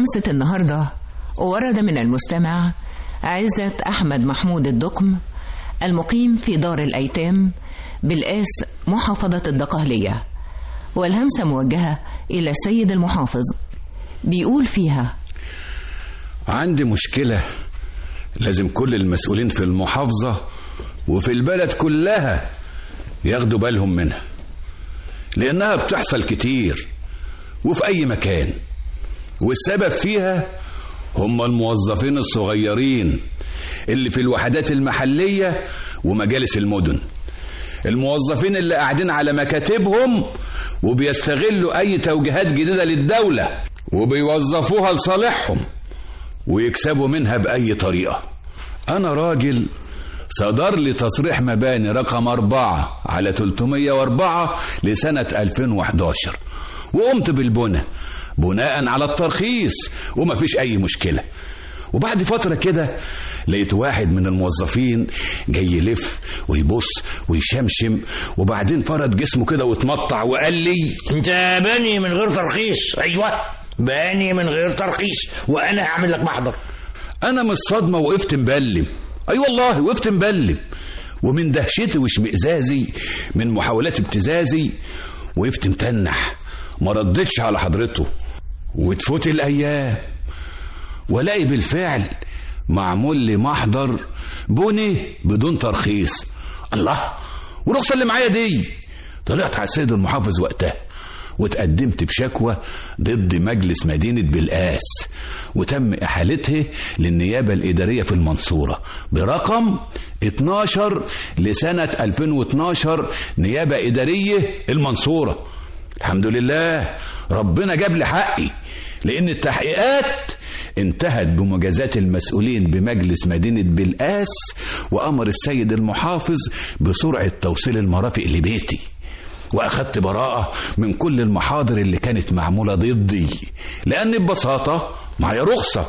همسة النهاردة ورد من المستمع عزة أحمد محمود الدقم المقيم في دار الأيتام بالآس محافظة الدقهلية والهمسة موجهة إلى السيد المحافظ بيقول فيها عندي مشكلة لازم كل المسؤولين في المحافظة وفي البلد كلها ياخدوا بالهم منها لأنها بتحصل كتير وفي أي مكان والسبب فيها هم الموظفين الصغيرين اللي في الوحدات المحلية ومجالس المدن الموظفين اللي قاعدين على مكاتبهم وبيستغلوا أي توجيهات جديدة للدولة وبيوظفوها لصالحهم ويكسبوا منها بأي طريقة أنا راجل صدر لي تصريح مباني رقم أربعة على 304 لسنة 2011 وقمت بالبنى بناء على الترخيص ومفيش أي مشكلة وبعد فترة كده لقيت واحد من الموظفين جاي يلف ويبص ويشمشم وبعدين فرد جسمه كده واتمطع وقال لي انت باني من غير ترخيص ايوه باني من غير ترخيص وانا هعمل لك محضر انا من الصدمه وقفت مبلم اي أيوة والله وقفت مبلم ومن دهشتي واشمئزازي من محاولات ابتزازي وقفت متنح ما ردتش على حضرته وتفوت الايام والاقي بالفعل معمول لي محضر بني بدون ترخيص الله والرخصه اللي معايا دي طلعت على السيد المحافظ وقتها وتقدمت بشكوى ضد مجلس مدينة بالقاس وتم إحالتها للنيابة الإدارية في المنصورة برقم 12 لسنة 2012 نيابة إدارية المنصورة الحمد لله ربنا جاب لي حقي لأن التحقيقات انتهت بمجازات المسؤولين بمجلس مدينة بالقاس وأمر السيد المحافظ بسرعة توصيل المرافق لبيتي واخدت براءة من كل المحاضر اللي كانت معمولة ضدي لان ببساطة معايا رخصة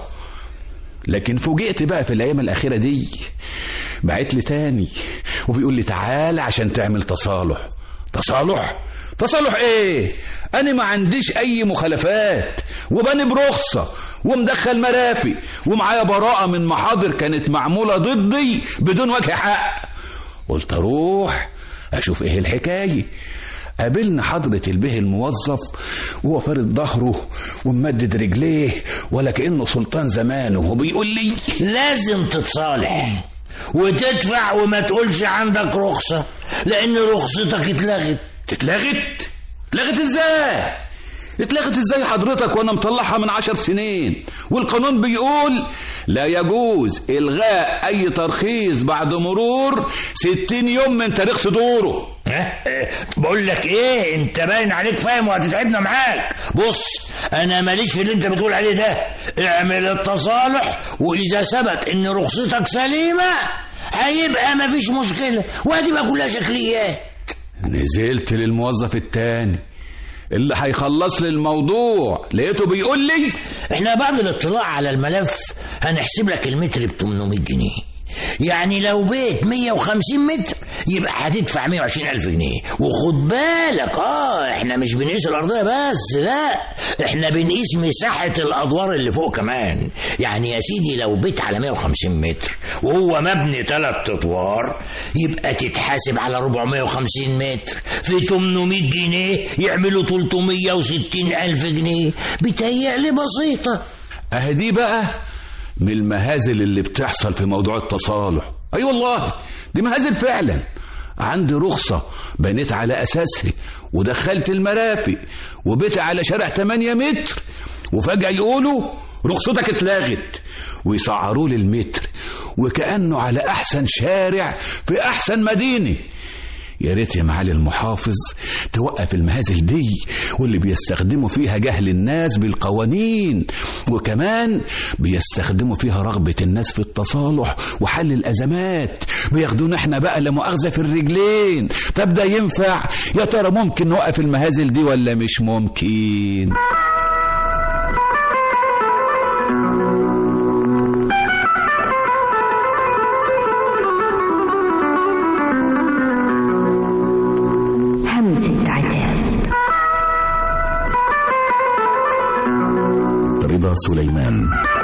لكن فوجئت بقى في الايام الاخيرة دي بعت لي تاني وبيقول لي تعال عشان تعمل تصالح تصالح تصالح ايه انا ما عنديش اي مخالفات وباني برخصة ومدخل مرافق ومعايا براءة من محاضر كانت معمولة ضدي بدون وجه حق قلت اروح اشوف ايه الحكايه قابلنا حضرة البه الموظف وهو فارد ظهره وممدد رجليه ولا كأنه سلطان زمانه وبيقول لي لازم تتصالح وتدفع وما تقولش عندك رخصة لأن رخصتك اتلغت اتلغت؟ اتلغت ازاي؟ اتلغت ازاي حضرتك وانا مطلعها من عشر سنين والقانون بيقول لا يجوز الغاء اي ترخيص بعد مرور ستين يوم من تاريخ صدوره بقول لك ايه انت باين عليك فاهم وهتتعبنا معاك بص انا ماليش في اللي انت بتقول عليه ده اعمل التصالح واذا ثبت ان رخصتك سليمه هيبقى مفيش مشكله وهتبقى كلها شكليات نزلت للموظف التاني اللي هيخلص لي الموضوع لقيته بيقول لي احنا بعد الاطلاع على الملف هنحسب لك المتر ب 800 جنيه يعني لو بيت 150 متر يبقى هتدفع 120 ألف جنيه وخد بالك اه احنا مش بنقيس الأرضية بس لا احنا بنقيس مساحة الأدوار اللي فوق كمان يعني يا سيدي لو بيت على 150 متر وهو مبني ثلاث أدوار يبقى تتحاسب على 450 متر في 800 جنيه يعملوا 360 ألف جنيه بتهيألي بسيطة اهي دي بقى من المهازل اللي بتحصل في موضوع التصالح اي أيوة والله دي مهازل فعلا عندي رخصة بنيت على أساسها ودخلت المرافق وبيت على شارع 8 متر وفجأة يقولوا رخصتك اتلغت ويسعروا لي المتر وكأنه على أحسن شارع في أحسن مدينة يا ريت يا معالي المحافظ توقف المهازل دي واللي بيستخدموا فيها جهل الناس بالقوانين وكمان بيستخدموا فيها رغبة الناس في التصالح وحل الأزمات بياخدونا احنا بقى لمؤاخذة في الرجلين طب ده ينفع يا ترى ممكن نوقف المهازل دي ولا مش ممكن همسة عتاب رضا رضا سليمان